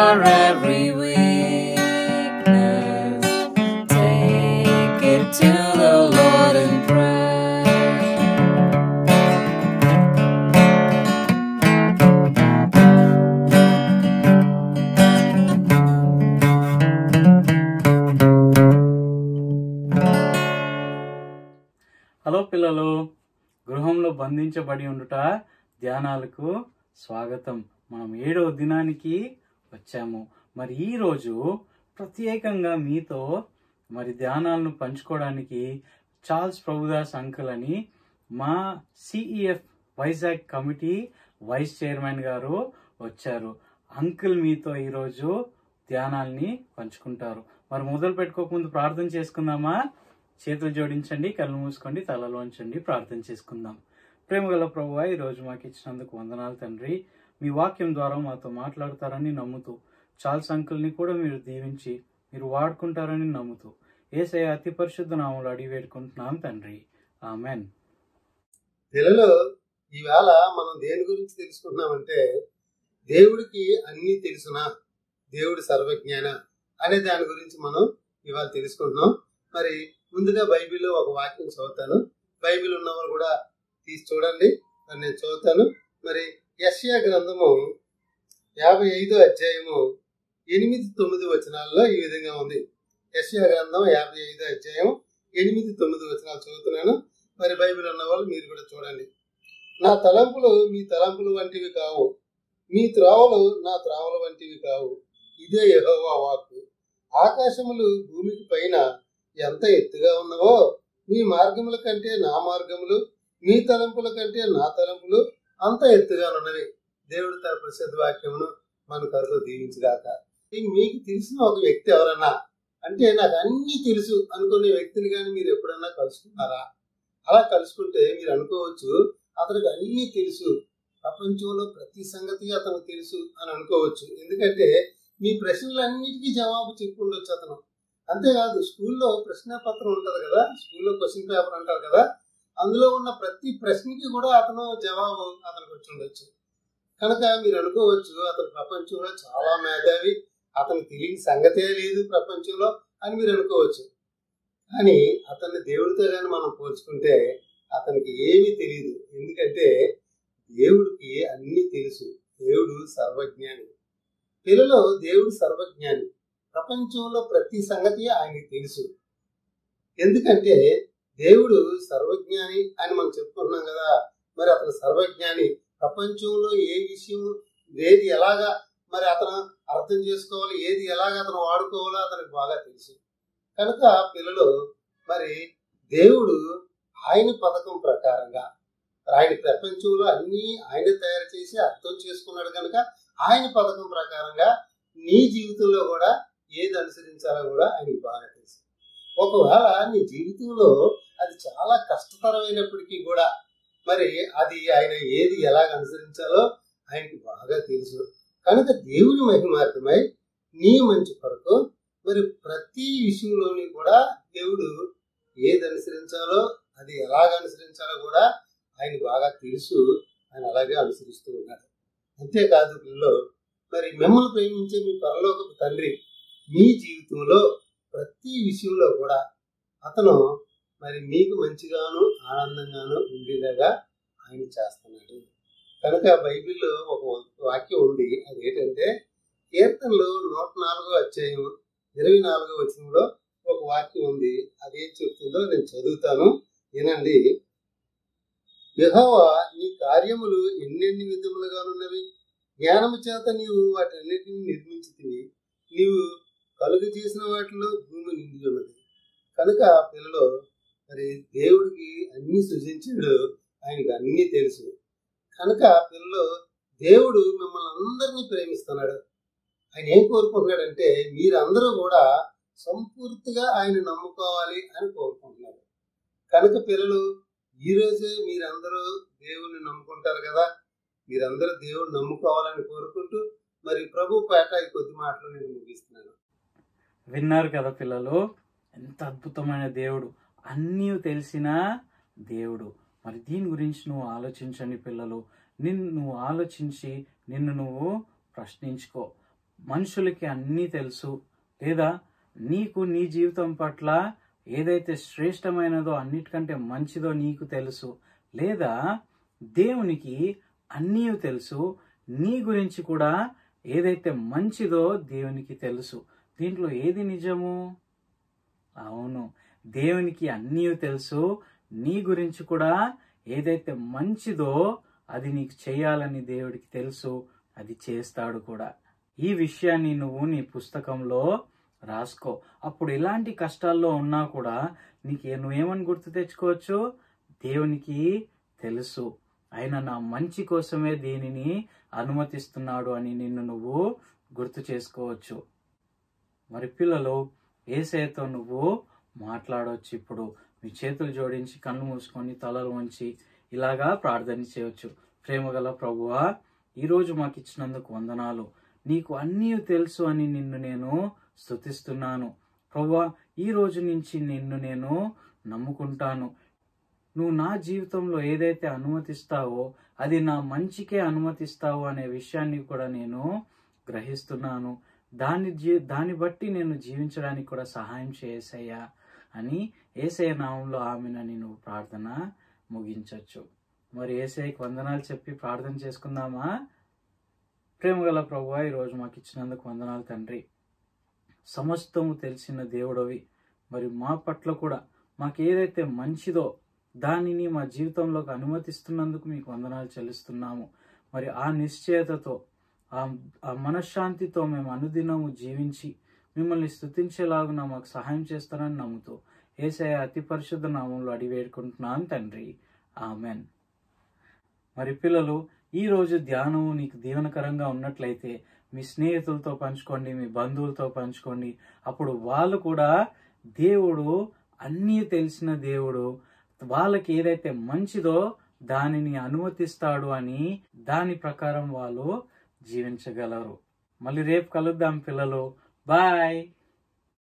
our every weakness. Take it to the Lord in prayer. Hello పిల్లలు గృహంలో బంధించబడి ఉండుట ధ్యానాలకు స్వాగతం మనం ఏడవ దినానికి వచ్చాము మరి ఈరోజు ప్రత్యేకంగా మీతో మరి ధ్యానాలను పంచుకోవడానికి చార్ల్స్ ప్రభుదాస్ అంకుల్ అని మా CEF Vizag committee vice chairman గారు వచ్చారు అంకుల్ మీతో ఈరోజు ధ్యానాల్ని పంచుకుంటారు మరి మొదలు పెట్టుకోకముందు ప్రార్థన చేసుకుందామా చేతులు జోడించండి కళ్ళు మూసుకోండి తలలో ఉంచండి ప్రార్థన చేసుకుందాం ప్రేమగల ప్రభువా ఈ రోజు మాకు ఇచ్చినందుకు వందనాలు తండ్రి మీ వాక్యం ద్వారా మాతో మాట్లాడతారని నమ్ముతూ చార్ల్స్ అంకుల్ని కూడా మీరు దీవించి మీరు వాడుకుంటారని నమ్ముతూ ఏసై అతి పరిశుద్ధ నామంలో అడిగి వేడుకుంటున్నాం తండ్రి ఆమెన్ పిల్లలు ఈవేళ మనం దేని గురించి తెలుసుకుంటున్నామంటే దేవుడికి అన్నీ తెలుసునా దేవుడి సర్వజ్ఞాన అనే దాని గురించి మనం ఇవాళ తెలుసుకుంటున్నాం మరి ముందుగా బైబిల్లో ఒక వాక్యం చదువుతాను బైబిల్ ఉన్నవారు కూడా తీసి చూడండి మరి నేను చదువుతాను మరి యశ్యా గ్రంథము యాభై ఐదో అధ్యాయము ఎనిమిది తొమ్మిది వచనాల్లో ఈ విధంగా ఉంది యశ్యా గ్రంథం యాభై ఐదో అధ్యాయం ఎనిమిది తొమ్మిది వచనాలు చదువుతున్నాను మరి బైబిల్ ఉన్న వాళ్ళు మీరు కూడా చూడండి నా తలంపులు మీ తలంపులు వంటివి కావు మీ త్రోవలు నా త్రోవల వంటివి కావు ఇదే యెహోవా వాక్కు ఆకాశములు భూమికి పైన ఎంత ఎత్తుగా ఉన్నవో మీ మార్గముల కంటే నా మార్గములు మీ తలంపుల కంటే నా తలంపులు అంత ఎత్తుగా ఉన్నవి దేవుడు తన ప్రసిద్ధ వాక్యమును మన కరుతో దీవించుగాక ఈ మీకు తెలిసిన ఒక వ్యక్తి ఎవరన్నా అంటే నాకు అన్నీ తెలుసు అనుకునే వ్యక్తిని కానీ మీరు ఎప్పుడన్నా కలుసుకున్నారా అలా కలుసుకుంటే మీరు అనుకోవచ్చు అతనికి అన్నీ తెలుసు ప్రపంచంలో ప్రతి సంగతి అతనికి తెలుసు అని అనుకోవచ్చు ఎందుకంటే మీ ప్రశ్నలన్నిటికీ జవాబు చెప్పి ఉండొచ్చు అతను అంతేకాదు స్కూల్లో ప్రశ్న పత్రం ఉంటది కదా స్కూల్లో క్వశ్చన్ పేపర్ అంటారు కదా అందులో ఉన్న ప్రతి ప్రశ్నకి కూడా అతను జవాబు అతనికి వచ్చి ఉండొచ్చు కనుక మీరు అనుకోవచ్చు అతను ప్రపంచంలో చాలా మేధావి అతను తెలియని సంగతే లేదు ప్రపంచంలో అని మీరు అనుకోవచ్చు కానీ అతన్ని దేవుడితో కానీ మనం పోల్చుకుంటే అతనికి ఏమీ తెలియదు ఎందుకంటే దేవుడికి అన్నీ తెలుసు దేవుడు సర్వజ్ఞాని పిల్లలు దేవుడు సర్వజ్ఞాని ప్రపంచంలో ప్రతి సంగతి ఆయనకి తెలుసు ఎందుకంటే దేవుడు సర్వజ్ఞాని అని మనం చెప్పుకుంటున్నాం కదా మరి అతను సర్వజ్ఞాని ప్రపంచంలో ఏ విషయం ఏది ఎలాగా మరి అతను అర్థం చేసుకోవాలి ఏది ఎలాగ అతను వాడుకోవాలో అతనికి బాగా తెలుసు కనుక పిల్లలు మరి దేవుడు ఆయన పథకం ప్రకారంగా ఆయన ప్రపంచంలో అన్ని ఆయన తయారు చేసి అర్థం చేసుకున్నాడు కనుక ఆయన పథకం ప్రకారంగా నీ జీవితంలో కూడా ఏది అనుసరించాలో కూడా ఆయనకి బాగా తెలుసు ఒకవేళ నీ జీవితంలో అది చాలా కష్టతరమైనప్పటికీ కూడా మరి అది ఆయన ఏది ఎలాగ అనుసరించాలో ఆయనకి బాగా తెలుసు కనుక దేవుని మహిమార్థమై నీ మంచి కొరకు మరి ప్రతి విషయంలోని కూడా దేవుడు ఏది అనుసరించాలో అది ఎలాగ అనుసరించాలో కూడా ఆయన బాగా తెలుసు ఆయన అలాగే అనుసరిస్తూ ఉన్నాడు అంతేకాదు పిల్లలు మరి మిమ్మల్ని ప్రేమించే మీ పరలోకపు తండ్రి మీ జీవితంలో ప్రతి విషయంలో కూడా అతను మరి మీకు మంచిగాను ఆనందంగాను ఉండేలాగా ఆయన చేస్తున్నాడు కనుక బైబిల్లో ఒక వాక్యం ఉంది అది ఏంటంటే కీర్తనలు నూట నాలుగో అధ్యాయం ఇరవై నాలుగో వచనంలో ఒక వాక్యం ఉంది అదేం చెప్తుందో నేను చదువుతాను వినండి యెహోవా నీ కార్యములు ఎన్నెన్ని విధములుగానున్నవి జ్ఞానము చేత నీవు వాటన్నిటిని నిర్మించితివి నీవు కలుగు చేసిన వాటిలో భూమి నిండి ఉన్నది కనుక పిల్లలు మరి దేవుడికి అన్ని సృజించాడు ఆయనకి అన్ని తెలుసు కనుక పిల్లలు దేవుడు మిమ్మల్ని అందరినీ ప్రేమిస్తున్నాడు ఆయన ఏం కోరుకుంటున్నాడంటే మీరందరూ కూడా సంపూర్తిగా ఆయన నమ్ముకోవాలి అని కోరుకుంటున్నాడు కనుక పిల్లలు ఈ రోజే మీరందరూ దేవుణ్ణి నమ్ముకుంటారు కదా మీరందరూ దేవుణ్ణి నమ్ముకోవాలని కోరుకుంటూ మరి ప్రభు పేట ఈ కొద్ది మాటలు నేను ముగిస్తున్నాను విన్నారు కదా పిల్లలు ఎంత అద్భుతమైన దేవుడు అన్నీ తెలిసిన దేవుడు మరి దీని గురించి నువ్వు ఆలోచించండి పిల్లలు నిన్ను నువ్వు ఆలోచించి నిన్ను నువ్వు ప్రశ్నించుకో మనుషులకి అన్నీ తెలుసు లేదా నీకు నీ జీవితం పట్ల ఏదైతే శ్రేష్టమైనదో అన్నిటికంటే మంచిదో నీకు తెలుసు లేదా దేవునికి అన్నీ తెలుసు నీ గురించి కూడా ఏదైతే మంచిదో దేవునికి తెలుసు దీంట్లో ఏది నిజము అవును దేవునికి అన్నీ తెలుసు నీ గురించి కూడా ఏదైతే మంచిదో అది నీకు చేయాలని దేవుడికి తెలుసు అది చేస్తాడు కూడా ఈ విషయాన్ని నువ్వు నీ పుస్తకంలో రాసుకో అప్పుడు ఎలాంటి కష్టాల్లో ఉన్నా కూడా నీకు ఏ- నువ్వేమని గుర్తు తెచ్చుకోవచ్చు దేవునికి తెలుసు ఆయన నా మంచి కోసమే దీనిని అనుమతిస్తున్నాడు అని నిన్ను నువ్వు గుర్తు చేసుకోవచ్చు మరి పిల్లలు ఏసైతో నువ్వు మాట్లాడవచ్చు ఇప్పుడు మీ చేతులు జోడించి కళ్ళు మూసుకొని తలలు ఉంచి ఇలాగా ప్రార్థన చేయవచ్చు ప్రేమగల ప్రభువా ఈరోజు మాకు ఇచ్చినందుకు వందనాలు నీకు అన్నీ తెలుసు అని నిన్ను నేను స్తుతిస్తున్నాను ప్రభువా ఈ రోజు నుంచి నిన్ను నేను నమ్ముకుంటాను నువ్వు నా జీవితంలో ఏదైతే అనుమతిస్తావో అది నా మంచికే అనుమతిస్తావు అనే విషయాన్ని కూడా నేను గ్రహిస్తున్నాను దాన్ని జీ దాన్ని బట్టి నేను జీవించడానికి కూడా సహాయం చేసయ్యా అని ఏసఐ నామంలో ఆమెనని నువ్వు ప్రార్థన ముగించవచ్చు మరి ఏసఐకి వందనాలు చెప్పి ప్రార్థన చేసుకుందామా ప్రేమగల ప్రభు ఈరోజు మాకు ఇచ్చినందుకు వందనాలు తండ్రి సమస్తము తెలిసిన దేవుడవి మరి మా పట్ల కూడా మాకు ఏదైతే మంచిదో దానిని మా జీవితంలోకి అనుమతిస్తున్నందుకు మీకు వందనాలు చెల్లిస్తున్నాము మరి ఆ నిశ్చయతతో ఆ ఆ మనశ్శాంతితో మేము అనుదినము జీవించి మిమ్మల్ని స్థుతించేలాగున మాకు సహాయం చేస్తారని నమ్ముతూ ఏసయ అతి పరిశుద్ధ నామంలో అడిగి వేడుకుంటున్నాను తండ్రి ఆమెన్ మరి పిల్లలు ఈ రోజు ధ్యానము నీకు దీవెనకరంగా ఉన్నట్లయితే మీ స్నేహితులతో పంచుకోండి మీ బంధువులతో పంచుకోండి అప్పుడు వాళ్ళు కూడా దేవుడు అన్నీ తెలిసిన దేవుడు వాళ్ళకి ఏదైతే మంచిదో దానిని అనుమతిస్తాడు అని దాని ప్రకారం వాళ్ళు జీవించగలరు మళ్ళీ రేపు కలుద్దాం పిల్లలు బాయ్